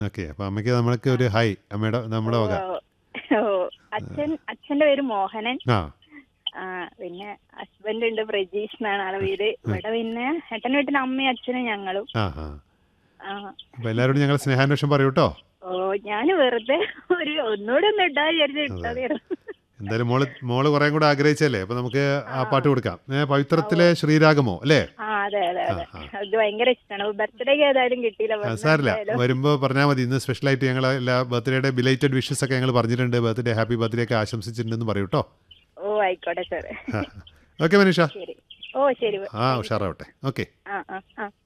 Okay അപ്പൊ അമ്മയ്ക്ക് നമ്മൾക്ക് ഒരു ഹായ് അമ്മയുടെ നമ്മുടെ വക ഓ, ഓ അച്ഛൻ അച്ഛന്റെ പേര് മോഹനൻ ആ ആ പിന്നെ ഹസ്ബൻഡ് ഉണ്ട് പ്രജീഷ് എന്നാണ് ആളെ വീട് ഇവിടെ പിന്നെ ഏട്ടൻ്റെ വീട്ടിൽ അമ്മയും അച്ഛനും ഞങ്ങളും ആ ആ ആ അപ്പൊ എല്ലാവരോടും ഞങ്ങൾ സ്നേഹാന്വേഷണം പറയൂ കേട്ടോ ഓ ഞാൻ വെറുതെ ഒരു ഒന്നുകൂടെ ഒന്ന് ഇട്ടാ വിചാരിച്ചു ഇട്ടതായിരുന്നു എന്തായാലും മോള് മോള് കുറേ കൂടെ ആഗ്രഹിച്ചല്ലേ അപ്പൊ നമുക്ക് ആ പാട്ട് കൊടുക്കാം ഏ, പവിത്രത്തിലെ ശ്രീരാഗമോ അല്ലേ ആ അതെ അതെ അതെ ആ, അത് ഭയങ്കര ഇഷ്ടമാണ് ബർത്ത്ഡേക്ക് ഏതായാലും കിട്ടിയില്ല ആ, പറഞ്ഞ സാരില്ല എന്തായാലും. വരുമ്പോൾ പറഞ്ഞാൽ മതി ഇന്ന് സ്പെഷ്യലായിട്ട് ഞങ്ങൾ എല്ലാ ബർത്ത്ഡേയുടെ ബിലേറ്റഡ് വിഷസ് ഒക്കെ ഞങ്ങൾ പറഞ്ഞിട്ടുണ്ട് ബർത്ത്ഡേ ഹാപ്പി ബർത്ത്ഡേ ഒക്കെ ആശംസിച്ചിട്ടുണ്ടെന്ന് പറയൂ കേട്ടോ ഓ ആയിക്കോട്ടെ സാറേ ഓക്കെ മനീഷ ശരി ഓ ശരി ആ ഉഷാറാവട്ടെ ഓക്കെ ആ ആ ആ